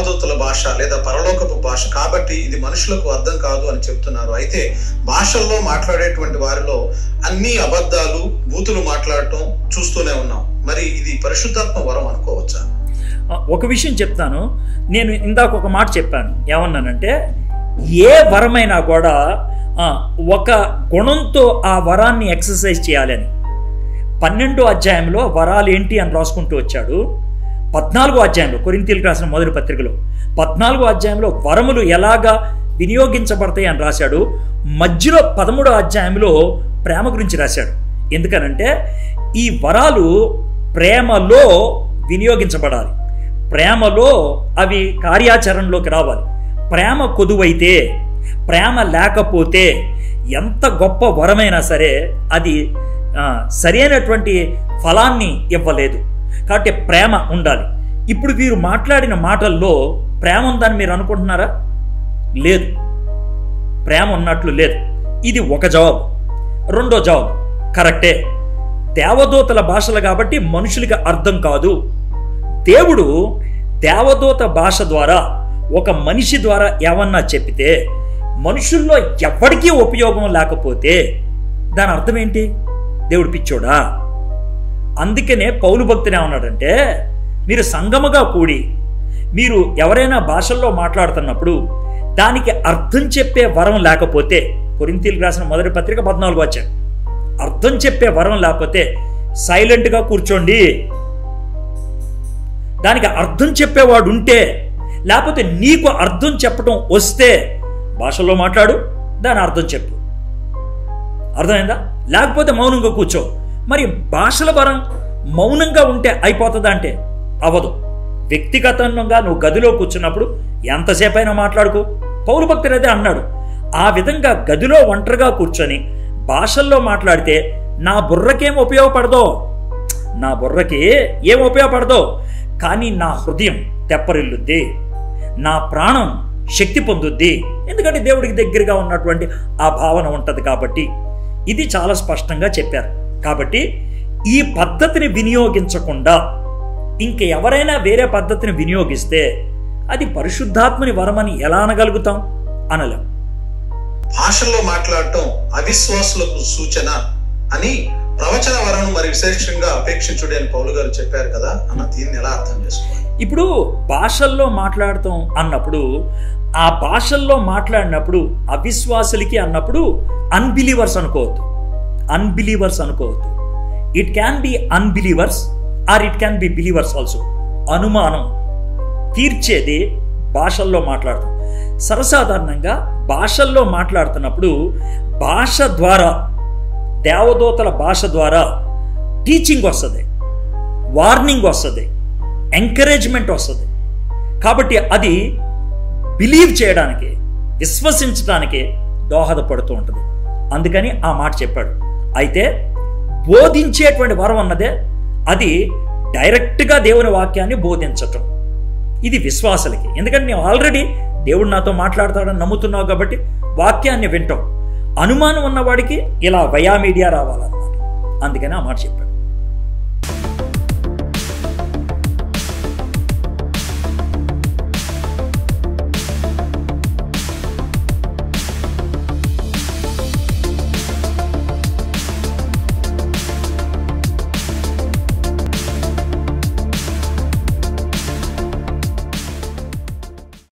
దేవదూతల భాష లేదా పరలోకపు భాష కాబట్టి ఇది మనుషులకు అర్థం కాదు అని చెప్తున్నారు అయితే భాషల్లో మాట్లాడేటువంటి వారిలో అన్ని అబద్ధాలు బూతులు మాట్లాడటం చూస్తూనే ఉన్నాం మరి ఇది పరిశుద్ధాత్మ వరం అనుకోవచ్చా ఆ, ఒక విషయం చెప్తాను నేను ఇందాక ఒక మాట చెప్పాను ఏమన్నానంటే ఏ వరమైనా కూడా ఆ, ఒక గుణంతో ఆ వరాన్ని ఎక్సర్సైజ్ చేయాలని పన్నెండో అధ్యాయంలో వరాలు ఏంటి అని రాసుకుంటూ వచ్చాడు పద్నాలుగో అధ్యాయంలో కొరింతీలకు రాసిన మొదటి పత్రికలో పద్నాలుగో అధ్యాయంలో వరములు ఎలాగా వినియోగించబడతాయి అని రాశాడు మధ్యలో పదమూడో అధ్యాయంలో ప్రేమ గురించి రాశాడు ఎందుకనంటే ఈ వరాలు ప్రేమలో వినియోగించబడాలి ప్రేమలో అవి కార్యాచరణలోకి రావాలి ప్రేమ కొదువైతే ప్రేమ లేకపోతే ఎంత గొప్ప వరమైనా సరే అది ఆ, సరైనటువంటి ఫలాన్ని ఇవ్వలేదు కాబట్టి ప్రేమ ఉండాలి ఇప్పుడు వీరు మాట్లాడిన మాటల్లో ప్రేమ ఉందని మీరు అనుకుంటున్నారా లేదు ప్రేమ ఉన్నట్లు లేదు ఇది ఒక జవాబు రెండో జవాబు కరెక్టే దేవదూతల భాషలు కాబట్టి మనుషులకి అర్థం కాదు దేవుడు దేవదూత భాష ద్వారా ఒక మనిషి ద్వారా ఏమన్నా చెప్పితే మనుషుల్లో ఎవరికీ ఉపయోగం లేకపోతే దాని అర్థం ఏంటి దేవుడు పిచ్చోడా అందుకనే పౌలు భక్తులు ఏమన్నాడంటే మీరు సంగమగా కూడి మీరు ఎవరైనా భాషల్లో మాట్లాడుతున్నప్పుడు దానికి అర్థం చెప్పే వరం లేకపోతే కొరింతీలకు రాసిన మొదటి పత్రిక పద్నాలుగు వచ్చాను అర్థం చెప్పే వరం లేకపోతే సైలెంట్గా కూర్చోండి దానికి అర్థం చెప్పేవాడు ఉంటే లేకపోతే నీకు అర్థం చెప్పడం వస్తే భాషలో మాట్లాడు దాని అర్థం చెప్పు అర్థమైందా లేకపోతే మౌనంగా కూర్చో మరి భాషల వరం మౌనంగా ఉంటే అయిపోతుందా అంటే అవ్వదు వ్యక్తిగతంగా నువ్వు గదిలో కూర్చున్నప్పుడు ఎంతసేపు అయినా మాట్లాడుకో పౌరు భక్తుడు అదే అన్నాడు ఆ విధంగా గదిలో ఒంటరిగా కూర్చొని భాషల్లో మాట్లాడితే నా బుర్రకేం ఉపయోగపడదో నా బుర్రకి ఏం ఉపయోగపడదో కానీ నా హృదయం తెప్పరిల్లుద్ది నా ప్రాణం శక్తి పొందుద్ది ఎందుకంటే దేవుడికి దగ్గరగా ఉన్నటువంటి ఆ భావన ఉంటుంది కాబట్టి ఇది చాలా స్పష్టంగా చెప్పారు కాబట్టి ఈ పద్ధతిని వినియోగించకుండా ఇంక ఎవరైనా వేరే పద్ధతిని వినియోగిస్తే అది పరిశుద్ధాత్మని వరమని ఎలా అనగలుగుతాం అనలేం భాషల్లో మాట్లాడటం అవిశ్వాసులకు సూచన అని ప్రవచన వరం మరి విశేషంగా అపేక్షించుడే అని పౌలు గారు చెప్పారు కదా అన్న దీన్ని ఎలా అర్థం చేసుకోవాలి ఇప్పుడు భాషల్లో మాట్లాడతాం అన్నప్పుడు ఆ భాషల్లో మాట్లాడినప్పుడు అవిశ్వాసులకి అన్నప్పుడు అన్బిలీవర్స్ అనుకోవద్దు అన్బిలీవర్స్ అనుకోవద్దు it can be unbelievers or it can be believers also అనుమానం తీర్చేది భాషల్లో మాట్లాడతాం సర్వసాధారణంగా భాషల్లో మాట్లాడుతున్నప్పుడు భాష ద్వారా దేవదూతల భాష ద్వారా టీచింగ్ వస్తుంది వార్నింగ్ వస్తుంది ఎంకరేజ్మెంట్ వస్తుంది కాబట్టి అది బిలీవ్ చేయడానికి విశ్వసించడానికి దోహదపడుతూ ఉంటుంది అందుకని ఆ మాట చెప్పాడు అయితే బోధించేటువంటి వరం అన్నదే అది డైరెక్ట్గా దేవుని వాక్యాన్ని బోధించటం ఇది విశ్వాసులకి ఎందుకంటే నేను ఆల్రెడీ దేవుడు నాతో మాట్లాడతాడని నమ్ముతున్నావు కాబట్టి వాక్యాన్ని వింటాం అనుమానం ఉన్నవాడికి ఇలా వయా మీడియా రావాలన్నమాట అందుకని ఆ మాట చెప్పాడు